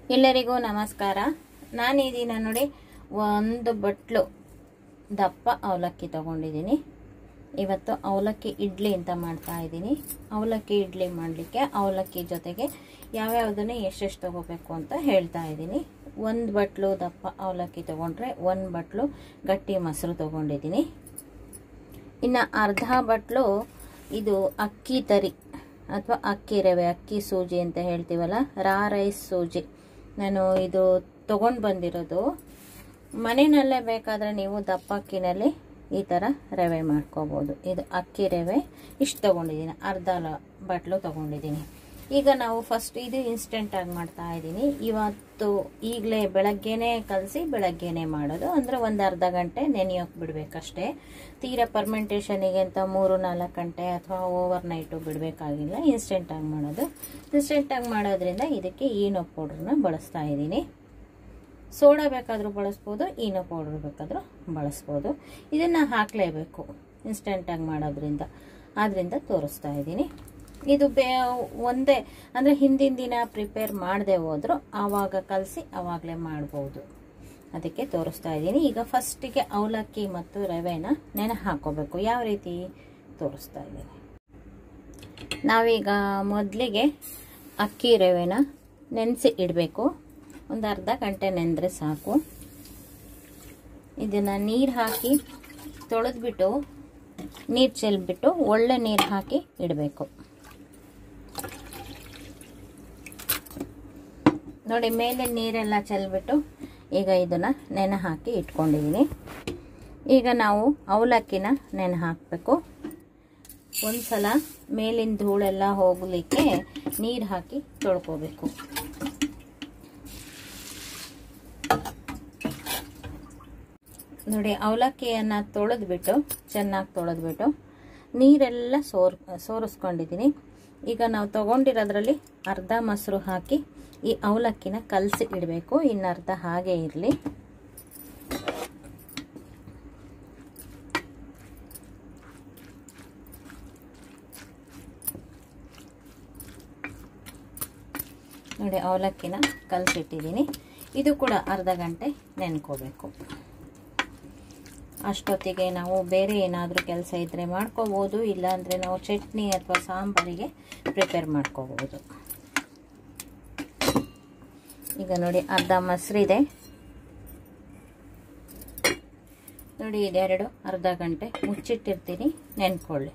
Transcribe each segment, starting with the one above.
ಎಲ್ಲರಿಗೂ ನಮಸ್ಕಾರ ನಾನು ಈ ದಿನ ನೋಡಿ ಒಂದು ಬಟ್ಲು ದಪ್ಪ ಅವಲಕ್ಕಿ ತಗೊಂಡಿದ್ದೀನಿ ಇವತ್ತು ಅವಲಕ್ಕಿ ಇಡ್ಲಿ ಅಂತ ಮಾಡ್ತಾ ಇದ್ದೀನಿ ಅವಲಕ್ಕಿ ಇಡ್ಲಿ ಮಾಡಲಿಕ್ಕೆ ಅವಲಕ್ಕಿ ಜೊತೆಗೆ ಯಾವ್ಯಾವುದನ್ನು ಎಷ್ಟೆಷ್ಟು ತಗೋಬೇಕು ಅಂತ ಹೇಳ್ತಾ ಇದ್ದೀನಿ ಒಂದು ಬಟ್ಲು ದಪ್ಪ ಅವಲಕ್ಕಿ ತೊಗೊಂಡ್ರೆ ಒಂದು ಬಟ್ಲು ಗಟ್ಟಿ ಮೊಸರು ತೊಗೊಂಡಿದ್ದೀನಿ ಇನ್ನು ಅರ್ಧ ಬಟ್ಲು ಇದು ಅಕ್ಕಿ ತರಿ ಅಥವಾ ಅಕ್ಕಿ ರವೆ ಅಕ್ಕಿ ಸೂಜಿ ಅಂತ ಹೇಳ್ತೀವಲ್ಲ ರಾ ರೈಸ್ ಸೂಜಿ ನಾನು ಇದು ತೊಗೊಂಡು ಬಂದಿರೋದು ಮನೆಯಲ್ಲೇ ಬೇಕಾದರೆ ನೀವು ದಪ್ಪ ಅಕ್ಕಿನಲ್ಲಿ ಈ ಥರ ರವೆ ಮಾಡ್ಕೋಬೋದು ಇದು ಅಕ್ಕಿ ರವೆ ಇಷ್ಟು ತೊಗೊಂಡಿದ್ದೀನಿ ಅರ್ಧ ಲ- ಬಟ್ಲು ತೊಗೊಂಡಿದ್ದೀನಿ ಈಗ ನಾವು ಫಸ್ಟ್ ಇದು ಇನ್ಸ್ಟೆಂಟಾಗಿ ಮಾಡ್ತಾ ಇದ್ದೀನಿ ಇವತ್ತು ಈಗಲೇ ಬೆಳಗ್ಗೆನೇ ಕಲಸಿ ಬೆಳಗ್ಗೆನೇ ಮಾಡೋದು ಅಂದರೆ ಒಂದು ಅರ್ಧ ಗಂಟೆ ನೆನೆಯೋಕೆ ಬಿಡಬೇಕಷ್ಟೇ ತೀರಾ ಪರ್ಮೆಂಟೇಷನಿಗೆ ಅಂತ ಮೂರು ನಾಲ್ಕು ಗಂಟೆ ಅಥವಾ ಓವರ್ ನೈಟು ಬಿಡಬೇಕಾಗಿಲ್ಲ ಇನ್ಸ್ಟೆಂಟಾಗಿ ಮಾಡೋದು ಇನ್ಸ್ಟೆಂಟಾಗಿ ಮಾಡೋದ್ರಿಂದ ಇದಕ್ಕೆ ಈನೋ ಪೌಡ್ರನ್ನ ಬಳಸ್ತಾ ಇದ್ದೀನಿ ಸೋಡಾ ಬೇಕಾದರೂ ಬಳಸ್ಬೋದು ಈನೋ ಪೌಡ್ರ್ ಬೇಕಾದರೂ ಬಳಸ್ಬೋದು ಇದನ್ನು ಹಾಕಲೇಬೇಕು ಇನ್ಸ್ಟೆಂಟಾಗಿ ಮಾಡೋದ್ರಿಂದ ಆದ್ದರಿಂದ ತೋರಿಸ್ತಾ ಇದ್ದೀನಿ ಇದು ಬೇ ಒಂದೇ ಅಂದರೆ ಹಿಂದಿನ ದಿನ ಪ್ರಿಪೇರ್ ಮಾಡದೆ ಹೋದರೂ ಆವಾಗ ಕಲಸಿ ಆವಾಗಲೇ ಮಾಡ್ಬೋದು ಅದಕ್ಕೆ ತೋರಿಸ್ತಾ ಇದ್ದೀನಿ ಈಗ ಫಸ್ಟಿಗೆ ಅವಲಕ್ಕಿ ಮತ್ತು ರವೆನ ನೆನೆ ಹಾಕೋಬೇಕು ಯಾವ ರೀತಿ ತೋರಿಸ್ತಾ ಇದ್ದೀನಿ ನಾವೀಗ ಮೊದಲಿಗೆ ಅಕ್ಕಿ ರವೆನ ನೆನೆಸಿ ಇಡಬೇಕು ಒಂದು ಅರ್ಧ ಗಂಟೆ ನೆಂದರೆ ಸಾಕು ಇದನ್ನು ನೀರು ಹಾಕಿ ತೊಳೆದ್ಬಿಟ್ಟು ನೀರು ಚೆಲ್ಬಿಟ್ಟು ಒಳ್ಳೆ ನೀರು ಹಾಕಿ ಇಡಬೇಕು ನೋಡಿ ಮೇಲೆ ನೀರೆಲ್ಲ ಚೆಲ್ಬಿಟ್ಟು ಈಗ ಇದನ್ನು ನೆನೆ ಹಾಕಿ ಇಟ್ಕೊಂಡಿದ್ದೀನಿ ಈಗ ನಾವು ಅವಲಕ್ಕಿನ ನೆನೆ ಹಾಕಬೇಕು ಒಂದು ಸಲ ಮೇಲಿನ ಧೂಳೆಲ್ಲ ಹೋಗಲಿಕ್ಕೆ ನೀರು ಹಾಕಿ ತೊಳ್ಕೊಬೇಕು ನೋಡಿ ಅವಲಕ್ಕಿಯನ್ನು ತೊಳೆದ್ಬಿಟ್ಟು ಚೆನ್ನಾಗಿ ತೊಳೆದ್ಬಿಟ್ಟು ನೀರೆಲ್ಲ ಸೋರ್ ಸೋರಿಸ್ಕೊಂಡಿದ್ದೀನಿ ಈಗ ನಾವು ತೊಗೊಂಡಿರೋದ್ರಲ್ಲಿ ಅರ್ಧ ಮೊಸರು ಹಾಕಿ ಈ ಅವಲಕ್ಕಿನ ಕಲಸಿ ಇಡಬೇಕು ಇನ್ನು ಅರ್ಧ ಹಾಗೆ ಇರಲಿ ನೋಡಿ ಅವಲಕ್ಕಿನ ಕಲಸಿಟ್ಟಿದ್ದೀನಿ ಇದು ಕೂಡ ಅರ್ಧ ಗಂಟೆ ನೆನ್ಕೋಬೇಕು ಅಷ್ಟೊತ್ತಿಗೆ ನಾವು ಬೇರೆ ಏನಾದರೂ ಕೆಲಸ ಇದ್ದರೆ ಮಾಡ್ಕೋಬೋದು ಇಲ್ಲಾಂದರೆ ನಾವು ಚಟ್ನಿ ಅಥವಾ ಸಾಂಬಾರಿಗೆ ಪ್ರಿಪೇರ್ ಮಾಡ್ಕೋಬೋದು ಈಗ ನೋಡಿ ಅರ್ಧ ಮೊಸರಿದೆ ನೋಡಿ ಇದೆರಡು ಅರ್ಧ ಗಂಟೆ ಮುಚ್ಚಿಟ್ಟಿರ್ತೀನಿ ನೆನ್ಕೊಳ್ಳಿ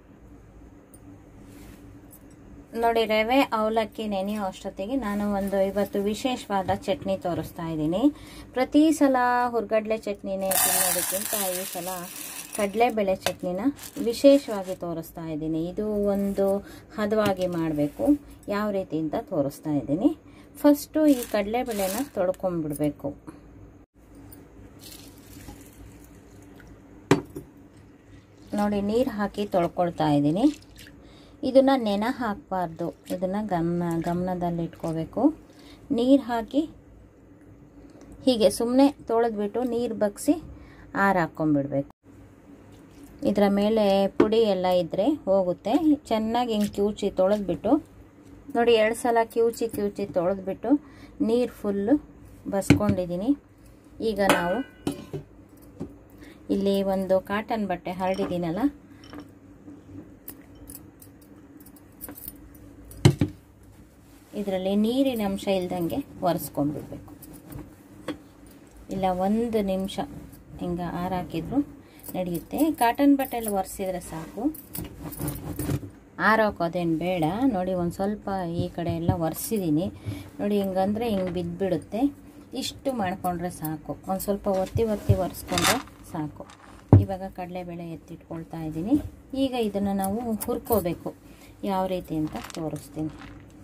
ನೋಡಿ ರವೆ ಅವಲಕ್ಕಿ ನೆನೆಯೋ ಅಷ್ಟೊತ್ತಿಗೆ ನಾನು ಒಂದು ಇವತ್ತು ವಿಶೇಷವಾದ ಚಟ್ನಿ ತೋರಿಸ್ತಾ ಇದ್ದೀನಿ ಪ್ರತಿ ಸಲ ಹುರ್ಗಡ್ಲೆ ಚಟ್ನಿನೇ ತಿನ್ನೋದಕ್ಕಿಂತ ಈ ಸಲ ಕಡಲೆಬೇಳೆ ಚಟ್ನಿನ ವಿಶೇಷವಾಗಿ ತೋರಿಸ್ತಾ ಇದ್ದೀನಿ ಇದು ಒಂದು ಹದವಾಗಿ ಮಾಡಬೇಕು ಯಾವ ರೀತಿ ಅಂತ ತೋರಿಸ್ತಾ ಇದ್ದೀನಿ ಫಸ್ಟು ಈ ಕಡಲೆಬೇಳೆನ ತೊಳ್ಕೊಂಡ್ಬಿಡ್ಬೇಕು ನೋಡಿ ನೀರು ಹಾಕಿ ತೊಳ್ಕೊಳ್ತಾ ಇದ್ದೀನಿ ಇದನ್ನು ನೆನ ಹಾಕಬಾರ್ದು ಇದನ್ನು ಗಮನ ಗಮನದಲ್ಲಿ ಇಟ್ಕೋಬೇಕು ನೀರು ಹಾಕಿ ಹೀಗೆ ಸುಮ್ಮನೆ ತೊಳೆದ್ಬಿಟ್ಟು ನೀರು ಬಗ್ಸಿ ಆರು ಹಾಕ್ಕೊಂಬಿಡ್ಬೇಕು ಇದರ ಮೇಲೆ ಪುಡಿ ಎಲ್ಲ ಇದ್ದರೆ ಹೋಗುತ್ತೆ ಚೆನ್ನಾಗಿ ಹಿಂಗೆ ಕಿವುಚಿ ತೊಳೆದ್ಬಿಟ್ಟು ನೋಡಿ ಎರಡು ಸಲ ಕಿವುಚಿ ಕಿವುಚಿ ತೊಳೆದ್ಬಿಟ್ಟು ನೀರು ಫುಲ್ಲು ಬಸ್ಕೊಂಡಿದ್ದೀನಿ ಈಗ ನಾವು ಇಲ್ಲಿ ಒಂದು ಕಾಟನ್ ಬಟ್ಟೆ ಹರಡಿದ್ದೀನಲ್ಲ ಇದರಲ್ಲಿ ನೀರಿನ ಅಂಶ ಇಲ್ದಂಗೆ ಒರೆಸ್ಕೊಂಡ್ಬಿಡ್ಬೇಕು ಇಲ್ಲ ಒಂದು ನಿಮಿಷ ಹಿಂಗೆ ಆರಾಕಿದ್ರು ನಡೆಯುತ್ತೆ ಕಾಟನ್ ಬಟ್ಟೆಯಲ್ಲಿ ಒರೆಸಿದ್ರೆ ಸಾಕು ಆರೋಕೋದೇನು ಬೇಡ ನೋಡಿ ಒಂದು ಸ್ವಲ್ಪ ಈ ಕಡೆ ಎಲ್ಲ ಒರೆಸಿದ್ದೀನಿ ನೋಡಿ ಹಿಂಗಂದ್ರೆ ಹಿಂಗೆ ಬಿದ್ದುಬಿಡುತ್ತೆ ಇಷ್ಟು ಮಾಡಿಕೊಂಡ್ರೆ ಸಾಕು ಒಂದು ಸ್ವಲ್ಪ ಒತ್ತಿ ಒತ್ತಿ ಒರೆಸ್ಕೊಂಡ್ರೆ ಸಾಕು ಇವಾಗ ಕಡಲೆಬೇಳೆ ಎತ್ತಿಟ್ಕೊಳ್ತಾ ಇದ್ದೀನಿ ಈಗ ಇದನ್ನು ನಾವು ಹುರ್ಕೋಬೇಕು ಯಾವ ರೀತಿ ಅಂತ ತೋರಿಸ್ತೀನಿ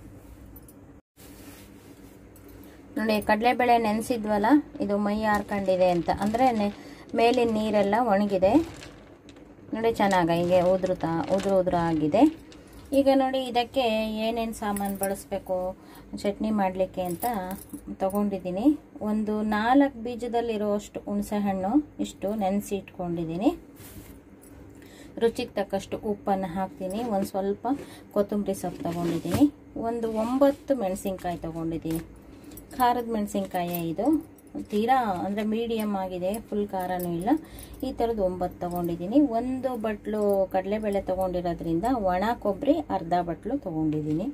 ನೋಡಿ ಕಡಲೆಬೇಳೆ ನೆನೆಸಿದ್ವಲ್ಲ ಇದು ಮೈ ಆರ್ಕೊಂಡಿದೆ ಅಂತ ಅಂದರೆ ನೆ ಮೇಲಿನ ನೀರೆಲ್ಲ ಒಣಗಿದೆ ನೋಡಿ ಚೆನ್ನಾಗಿ ಹಿಂಗೆ ಉದುರುತ್ತಾ ಉದುರು ಉದುರು ಆಗಿದೆ ಈಗ ನೋಡಿ ಇದಕ್ಕೆ ಏನೇನು ಸಾಮಾನು ಬಳಸಬೇಕು ಚಟ್ನಿ ಮಾಡಲಿಕ್ಕೆ ಅಂತ ತಗೊಂಡಿದ್ದೀನಿ ಒಂದು ನಾಲ್ಕು ಬೀಜದಲ್ಲಿರೋಷ್ಟು ಹುಣಸೆಹಣ್ಣು ಇಷ್ಟು ನೆನೆಸಿ ಇಟ್ಕೊಂಡಿದ್ದೀನಿ ರುಚಿಗೆ ತಕ್ಕಷ್ಟು ಉಪ್ಪನ್ನು ಹಾಕ್ತೀನಿ ಒಂದು ಸ್ವಲ್ಪ ಕೊತ್ತಂಬರಿ ಸೊಪ್ಪು ತೊಗೊಂಡಿದ್ದೀನಿ ಒಂದು ಒಂಬತ್ತು ಮೆಣಸಿನ್ಕಾಯಿ ತೊಗೊಂಡಿದ್ದೀನಿ ಖಾರದ ಮೆಣಸಿನ್ಕಾಯಿ ಇದು ತೀರಾ ಅಂದರೆ ಮೀಡಿಯಮ್ ಆಗಿದೆ ಫುಲ್ ಖಾರನೂ ಇಲ್ಲ ಈ ಥರದ್ದು ಒಂಬತ್ತು ತೊಗೊಂಡಿದ್ದೀನಿ ಒಂದು ಬಟ್ಲು ಕಡಲೆಬೇಳೆ ತೊಗೊಂಡಿರೋದ್ರಿಂದ ಒಣ ಕೊಬ್ಬರಿ ಅರ್ಧ ಬಟ್ಲು ತೊಗೊಂಡಿದ್ದೀನಿ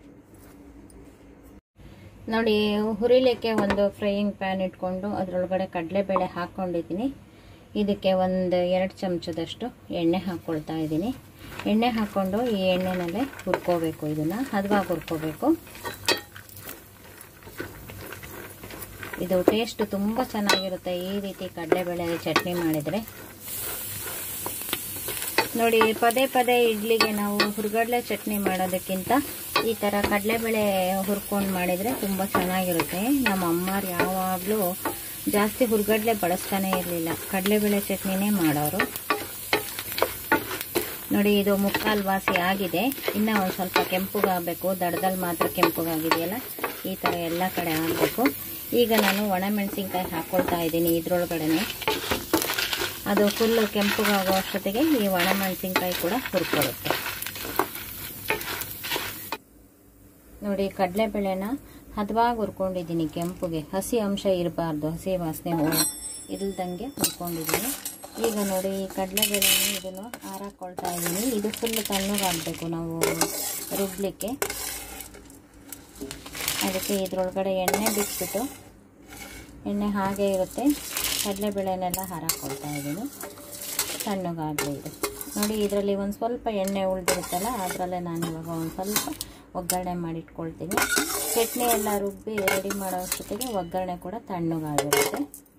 ನೋಡಿ ಹುರಿಲಿಕ್ಕೆ ಒಂದು ಫ್ರೈಯಿಂಗ್ ಪ್ಯಾನ್ ಇಟ್ಕೊಂಡು ಅದರೊಳಗಡೆ ಕಡಲೆಬೇಳೆ ಹಾಕ್ಕೊಂಡಿದ್ದೀನಿ ಇದಕ್ಕೆ ಒಂದು ಎರಡು ಚಮಚದಷ್ಟು ಎಣ್ಣೆ ಹಾಕ್ಕೊಳ್ತಾ ಇದ್ದೀನಿ ಎಣ್ಣೆ ಹಾಕ್ಕೊಂಡು ಈ ಎಣ್ಣೆನಲ್ಲೇ ಹುರ್ಕೋಬೇಕು ಇದನ್ನು ಹದವಾಗಿ ಹುರ್ಕೋಬೇಕು ಇದು ಟೇಸ್ಟ್ ತುಂಬ ಚೆನ್ನಾಗಿರುತ್ತೆ ಈ ರೀತಿ ಕಡಲೆಬೇಳೆ ಚಟ್ನಿ ಮಾಡಿದರೆ ನೋಡಿ ಪದೇ ಪದೇ ಇಡ್ಲಿಗೆ ನಾವು ಹುರ್ಗಡ್ಲೆ ಚಟ್ನಿ ಮಾಡೋದಕ್ಕಿಂತ ಈ ಥರ ಕಡಲೆಬೇಳೆ ಹುರ್ಕೊಂಡು ಮಾಡಿದರೆ ತುಂಬ ಚೆನ್ನಾಗಿರುತ್ತೆ ನಮ್ಮ ಅಮ್ಮಾರು ಯಾವಾಗಲೂ ಜಾಸ್ತಿ ಹುರ್ಗಡ್ಲೆ ಬಳಸ್ತಾನೆ ಇರಲಿಲ್ಲ ಕಡಲೆಬೇಳೆ ಚಟ್ನಿನೇ ಮಾಡೋರು ನೋಡಿ ಇದು ಮುಕ್ಕಾಲು ವಾಸಿ ಆಗಿದೆ ಇನ್ನೂ ಒಂದು ಸ್ವಲ್ಪ ಕೆಂಪುಗಾಗಬೇಕು ದಡದಲ್ಲಿ ಮಾತ್ರ ಕೆಂಪುಗಾಗಿದೆಯಲ್ಲ ಈ ಥರ ಎಲ್ಲ ಕಡೆ ಆಗಬೇಕು ಈಗ ನಾನು ಒಣಮೆಣಸಿನ್ಕಾಯಿ ಹಾಕ್ಕೊಳ್ತಾ ಇದ್ದೀನಿ ಇದ್ರೊಳಗಡೆನೆ ಅದು ಫುಲ್ಲು ಕೆಂಪುಗಾಗೋ ಅಷ್ಟೊತ್ತಿಗೆ ಈ ಒಣಮೆಣಸಿನ್ಕಾಯಿ ಕೂಡ ಹುರ್ಕೊಳ್ಳುತ್ತೆ ನೋಡಿ ಕಡಲೆಬೇಳೆನ ಹದವಾಗಿ ಹುರ್ಕೊಂಡಿದ್ದೀನಿ ಕೆಂಪುಗೆ ಹಸಿ ಅಂಶ ಇರಬಾರ್ದು ಹಸಿ ವಾಸನೆ ಇಲ್ದಂಗೆ ಹುರ್ಕೊಂಡಿದ್ದೀನಿ ಈಗ ನೋಡಿ ಈ ಕಡಲೆಬೇಳೆನ ಇದನ್ನು ಹಾರಾಕೊಳ್ತಾ ಇದ್ದೀನಿ ಇದು ಫುಲ್ ತಣ್ಣಗಾಗಬೇಕು ನಾವು ರುಬ್ಲಿಕ್ಕೆ ಅದಕ್ಕೆ ಇದ್ರೊಳಗಡೆ ಎಣ್ಣೆ ಬಿಟ್ಬಿಟ್ಟು ಎಣ್ಣೆ ಹಾಗೆ ಇರುತ್ತೆ ಕಡಲೆಬೇಳೆನೆಲ್ಲ ಹಾರಾಕೊಳ್ತಾ ಇದ್ದೀನಿ ತಣ್ಣಗಾಗಲಿ ಇದು ನೋಡಿ ಇದರಲ್ಲಿ ಒಂದು ಸ್ವಲ್ಪ ಎಣ್ಣೆ ಉಳಿದಿರುತ್ತಲ್ಲ ಅದರಲ್ಲೇ ನಾನು ಇವಾಗ ಒಂದು ಸ್ವಲ್ಪ ಒಗ್ಗರಣೆ ಮಾಡಿಟ್ಕೊಳ್ತೀನಿ ಚಟ್ನಿ ಎಲ್ಲ ರುಬ್ಬಿ ರೆಡಿ ಮಾಡೋ ಅಷ್ಟೊತ್ತಿಗೆ ಒಗ್ಗರಣೆ ಕೂಡ ತಣ್ಣಗಾಗಿರುತ್ತೆ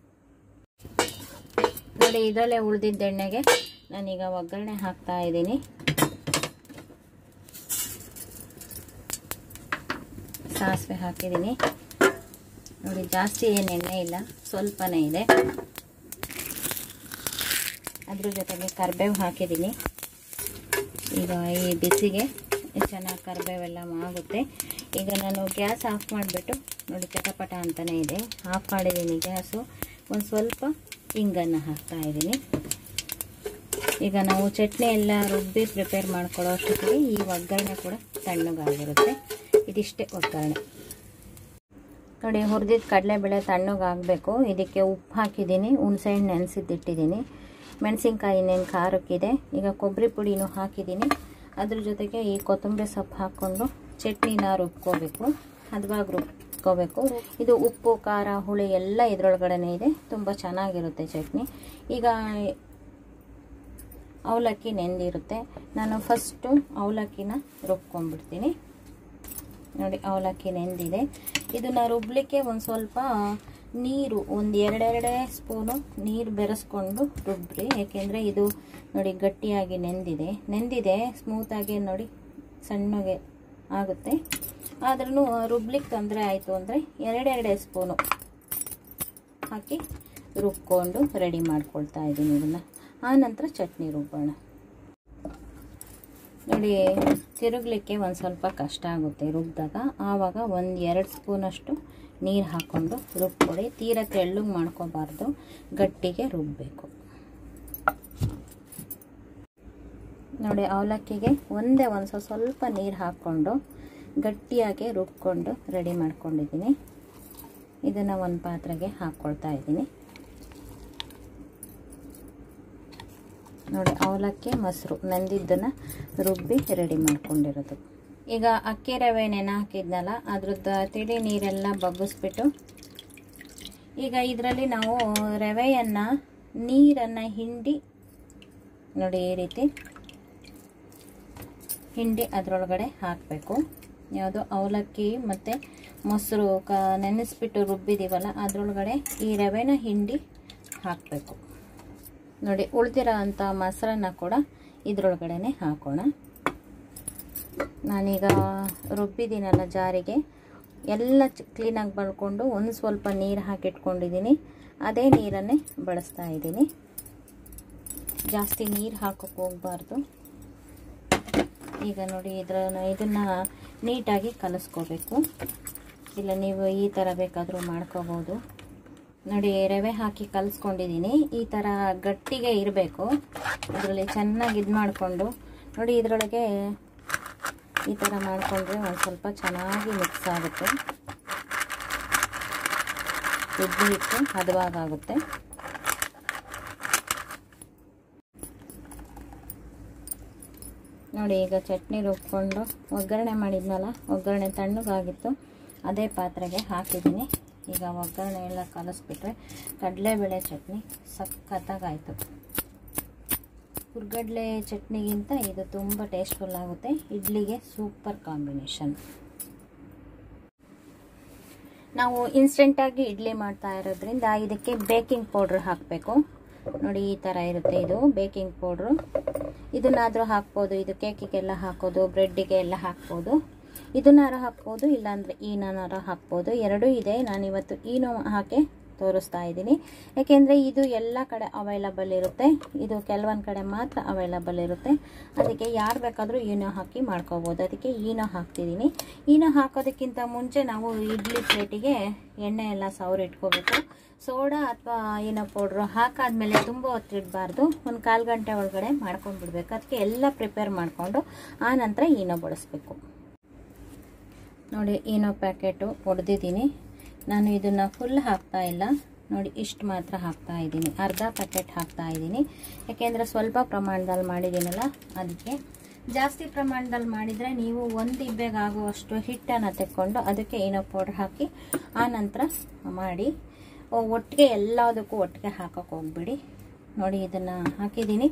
ನೋಡಿ ಇದರಲ್ಲೇ ಉಳಿದಿದ್ದ ಎಣ್ಣೆಗೆ ನಾನೀಗ ಒಗ್ಗರಣೆ ಹಾಕ್ತಾ ಇದ್ದೀನಿ ಸಾಸಿವೆ ಹಾಕಿದ್ದೀನಿ ನೋಡಿ ಜಾಸ್ತಿ ಏನು ಎಣ್ಣೆ ಇಲ್ಲ ಸ್ವಲ್ಪನೇ ಇದೆ ಅದ್ರ ಜೊತೆಗೆ ಕರಿಬೇವು ಹಾಕಿದ್ದೀನಿ ಈಗ ಈ ಬಿಸಿಗೆ ಚೆನ್ನಾಗಿ ಕರಿಬೇವೆಲ್ಲ ಆಗುತ್ತೆ ಈಗ ನಾನು ಗ್ಯಾಸ್ ಆಫ್ ಮಾಡಿಬಿಟ್ಟು ನೋಡಿ ಚಟಪಟ ಅಂತಲೇ ಇದೆ ಆಫ್ ಮಾಡಿದ್ದೀನಿ ಗ್ಯಾಸು ಒಂದು ಸ್ವಲ್ಪ ಹಿಂಗನ್ನು ಹಾಕ್ತಾ ಇದ್ದೀನಿ ಈಗ ನಾವು ಚಟ್ನಿ ಎಲ್ಲ ರುಬ್ಬಿ ಪ್ರಿಪೇರ್ ಮಾಡ್ಕೊಳ್ಳೋ ಅಷ್ಟೊತ್ತಿಗೆ ಈ ಒಗ್ಗರಣೆ ಕೂಡ ತಣ್ಣಗಾಗಿರುತ್ತೆ ಇದಿಷ್ಟೇ ಒಗ್ಗರಣೆ ನೋಡಿ ಹುರಿದಿದ್ದ ಕಡಲೆಬೇಳೆ ತಣ್ಣಗಾಗಬೇಕು ಇದಕ್ಕೆ ಉಪ್ಪು ಹಾಕಿದ್ದೀನಿ ಹುಣಸೆಹಣ್ಣು ನೆನೆಸಿದ್ದಿಟ್ಟಿದ್ದೀನಿ ಮೆಣಸಿನ್ಕಾಯಿ ಇನ್ನೇನು ಖಾರಕ್ಕಿದೆ ಈಗ ಕೊಬ್ಬರಿ ಪುಡಿನೂ ಹಾಕಿದ್ದೀನಿ ಅದ್ರ ಜೊತೆಗೆ ಈ ಕೊತ್ತಂಬರಿ ಸೊಪ್ಪು ಹಾಕ್ಕೊಂಡು ಚಟ್ನಿನ ರುಬ್ಕೋಬೇಕು ಹದವಾಗಿ ರುಬ್ಕೋಬೇಕು ಇದು ಉಪ್ಪು ಖಾರ ಹುಳಿ ಎಲ್ಲ ಇದರೊಳಗಡೆನೇ ಇದೆ ತುಂಬ ಚೆನ್ನಾಗಿರುತ್ತೆ ಚಟ್ನಿ ಈಗ ಅವಲಕ್ಕಿ ನೆಂದಿರುತ್ತೆ ನಾನು ಫಸ್ಟು ಅವಲಕ್ಕಿನ ರುಬ್ಕೊಂಡ್ಬಿಡ್ತೀನಿ ನೋಡಿ ಅವಲಕ್ಕಿ ನೆಂದಿದೆ ಇದನ್ನು ರುಬ್ಲಿಕ್ಕೆ ಒಂದು ಸ್ವಲ್ಪ ನೀರು ಒಂದು ಎರಡೆರಡೇ ಸ್ಪೂನು ನೀರು ಬೆರೆಸ್ಕೊಂಡು ರುಬ್ರಿ ಏಕೆಂದರೆ ಇದು ನೋಡಿ ಗಟ್ಟಿಯಾಗಿ ನೆಂದಿದೆ ನೆಂದಿದೆ ಸ್ಮೂತಾಗಿ ನೋಡಿ ಸಣ್ಣಗೆ ಆಗುತ್ತೆ ಆದ್ರೂ ರುಬ್ಲಿಕ್ಕೆ ತೊಂದರೆ ಆಯಿತು ಅಂದರೆ ಎರಡೆರಡೇ ಸ್ಪೂನು ಹಾಕಿ ರುಬ್ಕೊಂಡು ರೆಡಿ ಮಾಡ್ಕೊಳ್ತಾ ಇದ್ದೀನಿ ಇದನ್ನು ಆನಂತರ ಚಟ್ನಿ ರುಬ್ಬೋಣ ನೋಡಿ ತಿರುಗಲಿಕ್ಕೆ ಒಂದು ಸ್ವಲ್ಪ ಕಷ್ಟ ಆಗುತ್ತೆ ರುಬ್ಬಿದಾಗ ಆವಾಗ ಒಂದು ಎರಡು ಸ್ಪೂನಷ್ಟು ನೀರು ಹಾಕ್ಕೊಂಡು ರುಬ್ಕೊಡಿ ತೀರ ತೆಳ್ಳಗೆ ಮಾಡ್ಕೋಬಾರ್ದು ಗಟ್ಟಿಗೆ ರುಬ್ಬಬೇಕು ನೋಡಿ ಅವಲಕ್ಕಿಗೆ ಒಂದೇ ಒಂದು ಸ್ವಲ್ಪ ಸ್ವಲ್ಪ ನೀರು ಹಾಕ್ಕೊಂಡು ಗಟ್ಟಿಯಾಗಿ ರುಬ್ಕೊಂಡು ರೆಡಿ ಮಾಡ್ಕೊಂಡಿದ್ದೀನಿ ಇದನ್ನು ಒಂದು ಪಾತ್ರೆಗೆ ಹಾಕ್ಕೊಳ್ತಾ ಇದ್ದೀನಿ ನೋಡಿ ಅವಲಕ್ಕಿ ಮೊಸರು ನೆಂದಿದ್ದನ್ನು ರುಬ್ಬಿ ರೆಡಿ ಮಾಡ್ಕೊಂಡಿರೋದು ಈಗ ಅಕ್ಕಿ ರವೆ ನೆನೆ ಹಾಕಿದ್ನಲ್ಲ ಅದ್ರದ್ದು ತಿಳಿ ನೀರೆಲ್ಲ ಬಗ್ಗಿಸ್ಬಿಟ್ಟು ಈಗ ಇದರಲ್ಲಿ ನಾವು ರವೆಯನ್ನು ನೀರನ್ನು ಹಿಂಡಿ ನೋಡಿ ಈ ರೀತಿ ಹಿಂಡಿ ಅದರೊಳಗಡೆ ಹಾಕಬೇಕು ಯಾವುದು ಅವಲಕ್ಕಿ ಮತ್ತು ಮೊಸರು ಕ ನೆನೆಸ್ಬಿಟ್ಟು ರುಬ್ಬಿದ್ದೀವಲ್ಲ ಅದರೊಳಗಡೆ ಈ ರವೆನ ಹಿಂಡಿ ಹಾಕಬೇಕು ನೋಡಿ ಉಳಿದಿರೋ ಅಂಥ ಮೊಸರನ್ನ ಕೂಡ ಇದರೊಳಗಡೆ ಹಾಕೋಣ ನಾನೀಗ ರುಬ್ಬಿದ್ದೀನಲ್ಲ ಜಾರಿಗೆ ಎಲ್ಲ ಕ್ಲೀನಾಗಿ ಬಳ್ಕೊಂಡು ಒಂದು ಸ್ವಲ್ಪ ನೀರು ಹಾಕಿಟ್ಕೊಂಡಿದ್ದೀನಿ ಅದೇ ನೀರನ್ನೇ ಬಳಸ್ತಾ ಇದ್ದೀನಿ ಜಾಸ್ತಿ ನೀರು ಹಾಕೋಕ್ಕೆ ಹೋಗಬಾರ್ದು ಈಗ ನೋಡಿ ಇದರ ಇದನ್ನು ನೀಟಾಗಿ ಕಲಿಸ್ಕೋಬೇಕು ಇಲ್ಲ ನೀವು ಈ ಥರ ಬೇಕಾದರೂ ಮಾಡ್ಕೋಬೋದು ನೋಡಿ ರವೆ ಹಾಕಿ ಕಲಿಸ್ಕೊಂಡಿದ್ದೀನಿ ಈ ಥರ ಗಟ್ಟಿಗೆ ಇರಬೇಕು ಇದರಲ್ಲಿ ಚೆನ್ನಾಗಿ ಇದು ಮಾಡಿಕೊಂಡು ನೋಡಿ ಇದರೊಳಗೆ ಈ ಥರ ಮಾಡಿಕೊಂಡ್ರೆ ಒಂದು ಸ್ವಲ್ಪ ಚೆನ್ನಾಗಿ ಮಿಕ್ಸ್ ಆಗುತ್ತೆ ಇಡ್ಲಿ ಹಿಟ್ಟು ಹದವಾಗುತ್ತೆ ನೋಡಿ ಈಗ ಚಟ್ನಿ ರುಬ್ಕೊಂಡು ಒಗ್ಗರಣೆ ಮಾಡಿದ್ನಲ್ಲ ಒಗ್ಗರಣೆ ತಣ್ಣಗಾಗಿತ್ತು ಅದೇ ಪಾತ್ರೆಗೆ ಹಾಕಿದ್ದೀನಿ ಈಗ ಒಗ್ಗರಣೆ ಎಲ್ಲ ಕಲಿಸ್ಬಿಟ್ರೆ ಕಡಲೆಬೇಳೆ ಚಟ್ನಿ ಸಖತ್ತಾಗಾಯಿತು ಹುರ್ಗಡ್ಲೆ ಚಟ್ನಿಗಿಂತ ಇದು ತುಂಬ ಟೇಸ್ಟ್ಫುಲ್ ಆಗುತ್ತೆ ಇಡ್ಲಿಗೆ ಸೂಪರ್ ಕಾಂಬಿನೇಷನ್ ನಾವು ಇನ್ಸ್ಟೆಂಟಾಗಿ ಇಡ್ಲಿ ಮಾಡ್ತಾ ಇರೋದ್ರಿಂದ ಇದಕ್ಕೆ ಬೇಕಿಂಗ್ ಪೌಡ್ರ್ ಹಾಕಬೇಕು ನೋಡಿ ಈ ಥರ ಇರುತ್ತೆ ಇದು ಬೇಕಿಂಗ್ ಪೌಡ್ರು ಇದನ್ನಾದರೂ ಹಾಕ್ಬೋದು ಇದು ಕೇಕಿಗೆಲ್ಲ ಹಾಕೋದು ಬ್ರೆಡ್ಡಿಗೆ ಎಲ್ಲ ಹಾಕ್ಬೋದು ಇದನ್ನಾರು ಹಾಕ್ಬೋದು ಇಲ್ಲಾಂದರೆ ಈನೋನಾರು ಹಾಕ್ಬೋದು ಎರಡೂ ಇದೆ ನಾನಿವತ್ತು ಈನೋ ಹಾಕಿ ತೋರಿಸ್ತಾ ಇದ್ದೀನಿ ಯಾಕೆಂದರೆ ಇದು ಎಲ್ಲ ಕಡೆ ಅವೈಲಬಲ್ ಇರುತ್ತೆ ಇದು ಕೆಲವೊಂದು ಕಡೆ ಮಾತ್ರ ಅವೈಲಬಲ್ ಇರುತ್ತೆ ಅದಕ್ಕೆ ಯಾರು ಬೇಕಾದರೂ ಈನೋ ಹಾಕಿ ಮಾಡ್ಕೋಬೋದು ಅದಕ್ಕೆ ಈನೋ ಹಾಕ್ತಿದ್ದೀನಿ ಈನೋ ಹಾಕೋದಕ್ಕಿಂತ ಮುಂಚೆ ನಾವು ಇಡ್ಲಿ ಪ್ಲೇಟಿಗೆ ಎಣ್ಣೆ ಎಲ್ಲ ಸೌರು ಇಟ್ಕೋಬೇಕು ಸೋಡಾ ಅಥವಾ ಏನೋ ಪೌಡ್ರು ಹಾಕಾದ್ಮೇಲೆ ತುಂಬ ಹೊತ್ತಿಡಬಾರ್ದು ಒಂದು ಕಾಲು ಗಂಟೆ ಒಳಗಡೆ ಮಾಡ್ಕೊಂಡು ಬಿಡಬೇಕು ಅದಕ್ಕೆ ಎಲ್ಲ ಪ್ರಿಪೇರ್ ಮಾಡಿಕೊಂಡು ಆ ನಂತರ ಈನೋ ಬಳಸಬೇಕು ನೋಡಿ ಈನೋ ಪ್ಯಾಕೆಟು ಹೊಡೆದಿದ್ದೀನಿ ನಾನು ಇದನ್ನು ಫುಲ್ ಹಾಕ್ತಾ ಇಲ್ಲ ನೋಡಿ ಇಷ್ಟು ಮಾತ್ರ ಹಾಕ್ತಾ ಇದ್ದೀನಿ ಅರ್ಧ ಪ್ಯಾಕೆಟ್ ಹಾಕ್ತಾ ಇದ್ದೀನಿ ಯಾಕೆಂದರೆ ಸ್ವಲ್ಪ ಪ್ರಮಾಣದಲ್ಲಿ ಮಾಡಿದ್ದೀನಲ್ಲ ಅದಕ್ಕೆ ಜಾಸ್ತಿ ಪ್ರಮಾಣದಲ್ಲಿ ಮಾಡಿದರೆ ನೀವು ಒಂದು ಇಬ್ಬೆಗೆ ಆಗುವಷ್ಟು ಹಿಟ್ಟನ್ನು ತೆಕ್ಕೊಂಡು ಅದಕ್ಕೆ ಏನೋ ಪೌಡ್ರ್ ಹಾಕಿ ಆ ನಂತರ ಮಾಡಿ ಒಟ್ಟಿಗೆ ಎಲ್ಲದಕ್ಕೂ ಒಟ್ಟಿಗೆ ಹಾಕೋಕೆ ಹೋಗ್ಬಿಡಿ ನೋಡಿ ಇದನ್ನು ಹಾಕಿದ್ದೀನಿ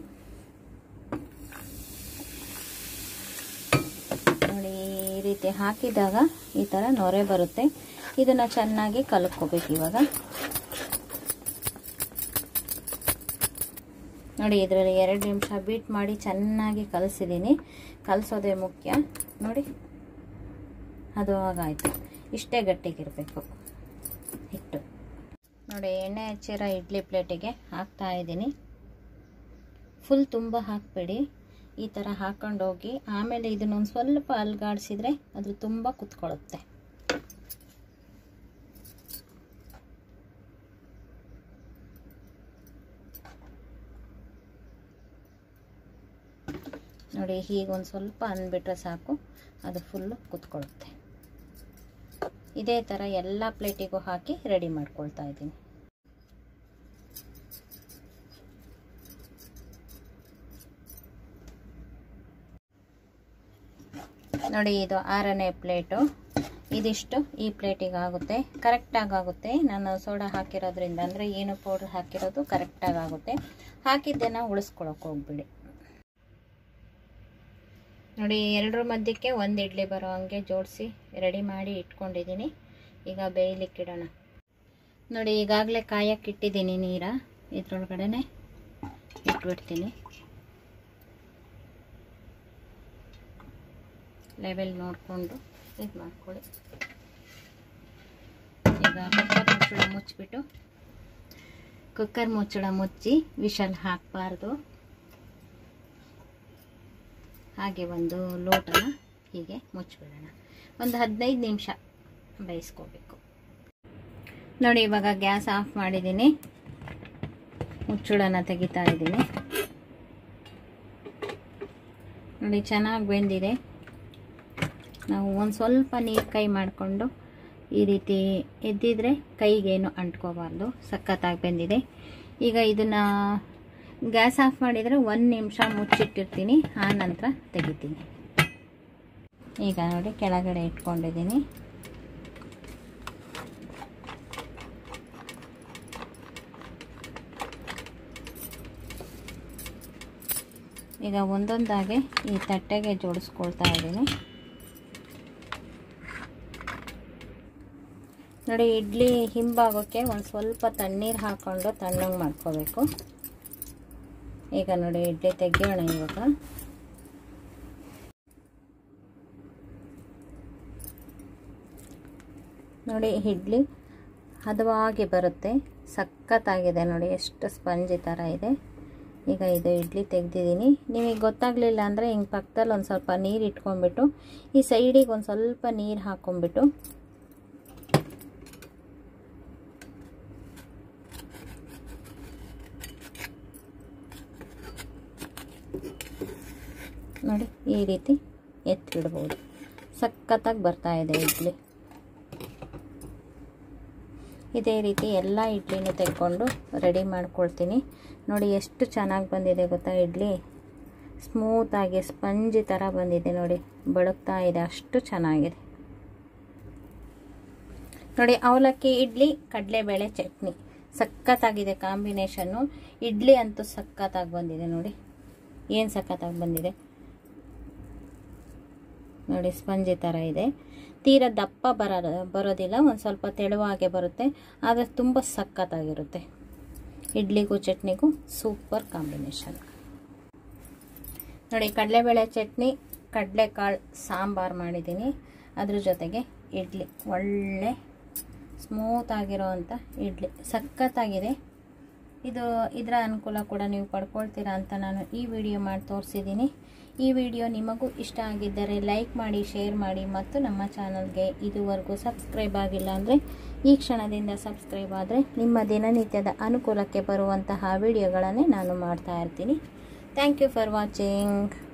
ನೋಡಿ ಈ ರೀತಿ ಹಾಕಿದಾಗ ಈ ಥರ ನೊರೆ ಬರುತ್ತೆ ಇದನ್ನು ಚೆನ್ನಾಗಿ ಕಲಕ್ಕೋಬೇಕು ಇವಾಗ ನೋಡಿ ಇದರಲ್ಲಿ ಎರಡು ನಿಮಿಷ ಬೀಟ್ ಮಾಡಿ ಚೆನ್ನಾಗಿ ಕಲಸಿದ್ದೀನಿ ಕಲಸೋದೇ ಮುಖ್ಯ ನೋಡಿ ಅದು ಆಗಾಯಿತು ಇಷ್ಟೇ ಗಟ್ಟಿಗಿರಬೇಕು ಹಿಟ್ಟು ನೋಡಿ ಎಣ್ಣೆ ಹಚ್ಚಿರೋ ಇಡ್ಲಿ ಪ್ಲೇಟಿಗೆ ಹಾಕ್ತಾ ಇದ್ದೀನಿ ಫುಲ್ ತುಂಬ ಹಾಕಬೇಡಿ ಈ ಥರ ಹಾಕೊಂಡು ಹೋಗಿ ಆಮೇಲೆ ಇದನ್ನೊಂದು ಸ್ವಲ್ಪ ಅಲ್ಗಾಡಿಸಿದ್ರೆ ಅದು ತುಂಬ ಕುತ್ಕೊಳ್ಳುತ್ತೆ ನೋಡಿ ಹೀಗೊಂದು ಸ್ವಲ್ಪ ಅಂದ್ಬಿಟ್ರೆ ಸಾಕು ಅದು ಫುಲ್ಲು ಕುತ್ಕೊಳ್ಳುತ್ತೆ ಇದೇ ಥರ ಎಲ್ಲ ಪ್ಲೇಟಿಗೂ ಹಾಕಿ ರೆಡಿ ಮಾಡ್ಕೊಳ್ತಾ ಇದ್ದೀನಿ ನೋಡಿ ಇದು ಆರನೇ ಪ್ಲೇಟು ಇದಿಷ್ಟು ಈ ಪ್ಲೇಟಿಗೆ ಆಗುತ್ತೆ ಕರೆಕ್ಟಾಗಿ ಆಗುತ್ತೆ ನಾನು ಸೋಡಾ ಹಾಕಿರೋದ್ರಿಂದ ಅಂದರೆ ಏನು ಪೌಡ್ರ್ ಹಾಕಿರೋದು ಕರೆಕ್ಟಾಗಿ ಆಗುತ್ತೆ ಹಾಕಿದ್ದನ್ನು ಉಳಿಸ್ಕೊಳಕ್ಕೆ ಹೋಗ್ಬಿಡಿ ನೋಡಿ ಎರಡರ ಮಧ್ಯಕ್ಕೆ ಒಂದು ಇಡ್ಲಿ ಬರೋ ಹಂಗೆ ಜೋಡಿಸಿ ರೆಡಿ ಮಾಡಿ ಇಟ್ಕೊಂಡಿದ್ದೀನಿ ಈಗ ಬೇಯಲಿಕ್ಕಿಡೋಣ ನೋಡಿ ಈಗಾಗಲೇ ಕಾಯಕ್ಕೆ ಇಟ್ಟಿದ್ದೀನಿ ನೀರ ಇದ್ರೊಳಗಡೆ ಇಟ್ಬಿಡ್ತೀನಿ ಲೆವೆಲ್ ನೋಡಿಕೊಂಡು ಇದು ಮಾಡ್ಕೊಳ್ಳಿ ಈಗ ಕುಕ್ಕರ್ ಮುಚ್ಚಳ ಮುಚ್ಚಿಬಿಟ್ಟು ಕುಕ್ಕರ್ ಮುಚ್ಚಳ ಮುಚ್ಚಿ ವಿಷಲ್ ಹಾಕಬಾರ್ದು ಹಾಗೆ ಒಂದು ಲೋಟನ ಹೀಗೆ ಮುಚ್ಚಿಬಿಡೋಣ ಒಂದು ಹದಿನೈದು ನಿಮಿಷ ಬೇಯಿಸ್ಕೋಬೇಕು ನೋಡಿ ಇವಾಗ ಗ್ಯಾಸ್ ಆಫ್ ಮಾಡಿದ್ದೀನಿ ಮುಚ್ಚುಳನ ತೆಗಿತಾ ಇದ್ದೀನಿ ನೋಡಿ ಚೆನ್ನಾಗಿ ಬೆಂದಿದೆ ನಾವು ಒಂದು ಸ್ವಲ್ಪ ನೀರು ಕೈ ಮಾಡಿಕೊಂಡು ಈ ರೀತಿ ಎದ್ದಿದ್ರೆ ಕೈಗೇನು ಅಂಟ್ಕೋಬಾರ್ದು ಸಖತ್ತಾಗಿ ಬೆಂದಿದೆ ಈಗ ಇದನ್ನು ಗ್ಯಾಸ್ ಆಫ್ ಮಾಡಿದರೆ ಒಂದು ನಿಮಿಷ ಮುಚ್ಚಿಟ್ಟಿರ್ತೀನಿ ಆ ನಂತರ ತೆಗಿತೀನಿ ಈಗ ನೋಡಿ ಕೆಳಗಡೆ ಇಟ್ಕೊಂಡಿದ್ದೀನಿ ಈಗ ಒಂದೊಂದಾಗೆ ಈ ತಟ್ಟೆಗೆ ಜೋಡಿಸ್ಕೊಳ್ತಾ ಇದ್ದೀನಿ ನೋಡಿ ಇಡ್ಲಿ ಹಿಂಭಾಗಕ್ಕೆ ಒಂದು ಸ್ವಲ್ಪ ತಣ್ಣೀರು ಹಾಕ್ಕೊಂಡು ತಣ್ಣಗೆ ಮಾಡ್ಕೋಬೇಕು ಈಗ ನೋಡಿ ಇಡ್ಲಿ ತೆಗಿಯೋಣ ಇವಾಗ ನೋಡಿ ಇಡ್ಲಿ ಹದವಾಗಿ ಬರುತ್ತೆ ಸಖತ್ತಾಗಿದೆ ನೋಡಿ ಎಷ್ಟು ಸ್ಪಂಜಿ ಥರ ಇದೆ ಈಗ ಇದು ಇಡ್ಲಿ ತೆಗ್ದಿದ್ದೀನಿ ನಿಮಗೆ ಗೊತ್ತಾಗಲಿಲ್ಲ ಅಂದರೆ ಹಿಂಗೆ ಪಕ್ಕದಲ್ಲಿ ಒಂದು ಸ್ವಲ್ಪ ನೀರು ಇಟ್ಕೊಂಡ್ಬಿಟ್ಟು ಈ ಸೈಡಿಗೆ ಒಂದು ಸ್ವಲ್ಪ ನೀರು ಹಾಕ್ಕೊಂಬಿಟ್ಟು ನೋಡಿ ಈ ರೀತಿ ಎತ್ತಿಡ್ಬೋದು ಸಖತ್ತಾಗಿ ಬರ್ತಾ ಇದೆ ಇಡ್ಲಿ ಇದೇ ರೀತಿ ಎಲ್ಲ ಇಡ್ಲಿನೂ ತೆಗೆದುಕೊಂಡು ರೆಡಿ ಮಾಡ್ಕೊಳ್ತೀನಿ ನೋಡಿ ಎಷ್ಟು ಚೆನ್ನಾಗಿ ಬಂದಿದೆ ಗೊತ್ತಾ ಇಡ್ಲಿ ಸ್ಮೂತಾಗಿ ಸ್ಪಂಜಿ ಥರ ಬಂದಿದೆ ನೋಡಿ ಬಳುಕ್ತಾ ಇದೆ ಅಷ್ಟು ಚೆನ್ನಾಗಿದೆ ನೋಡಿ ಅವಲಕ್ಕಿ ಇಡ್ಲಿ ಕಡಲೆಬೇಳೆ ಚಟ್ನಿ ಸಖತ್ತಾಗಿದೆ ಕಾಂಬಿನೇಷನ್ನು ಇಡ್ಲಿ ಅಂತೂ ಸಖತ್ತಾಗಿ ಬಂದಿದೆ ನೋಡಿ ಏನು ಸಖತ್ತಾಗಿ ಬಂದಿದೆ ನೋಡಿ ಸ್ಪಂಜಿ ಥರ ಇದೆ ತೀರಾ ದಪ್ಪ ಬರೋ ಬರೋದಿಲ್ಲ ಒಂದು ಸ್ವಲ್ಪ ತೆಳುವಾಗೆ ಬರುತ್ತೆ ಆದರೆ ತುಂಬ ಸಖತ್ತಾಗಿರುತ್ತೆ ಇಡ್ಲಿಗೂ ಚಟ್ನಿಗೂ ಸೂಪರ್ ಕಾಂಬಿನೇಷನ್ ನೋಡಿ ಕಡಲೆಬೇಳೆ ಚಟ್ನಿ ಕಡಲೆಕಾಳು ಸಾಂಬಾರು ಮಾಡಿದ್ದೀನಿ ಅದ್ರ ಜೊತೆಗೆ ಇಡ್ಲಿ ಒಳ್ಳೆ ಸ್ಮೂತ್ ಆಗಿರೋವಂಥ ಇಡ್ಲಿ ಸಖತ್ತಾಗಿದೆ ಇದು ಇದರ ಅನುಕೂಲ ಕೂಡ ನೀವು ಪಡ್ಕೊಳ್ತೀರಾ ಅಂತ ನಾನು ಈ ವಿಡಿಯೋ ಮಾಡಿ ತೋರಿಸಿದ್ದೀನಿ ಈ ವಿಡಿಯೋ ನಿಮಗೂ ಇಷ್ಟ ಆಗಿದ್ದರೆ ಲೈಕ್ ಮಾಡಿ ಶೇರ್ ಮಾಡಿ ಮತ್ತು ನಮ್ಮ ಚಾನಲ್ಗೆ ಇದುವರೆಗೂ ಸಬ್ಸ್ಕ್ರೈಬ್ ಆಗಿಲ್ಲ ಅಂದರೆ ಈ ಕ್ಷಣದಿಂದ ಸಬ್ಸ್ಕ್ರೈಬ್ ಆದರೆ ನಿಮ್ಮ ದಿನನಿತ್ಯದ ಅನುಕೂಲಕ್ಕೆ ಬರುವಂತಹ ವಿಡಿಯೋಗಳನ್ನೇ ನಾನು ಮಾಡ್ತಾ ಇರ್ತೀನಿ ಥ್ಯಾಂಕ್ ಯು ಫಾರ್ ವಾಚಿಂಗ್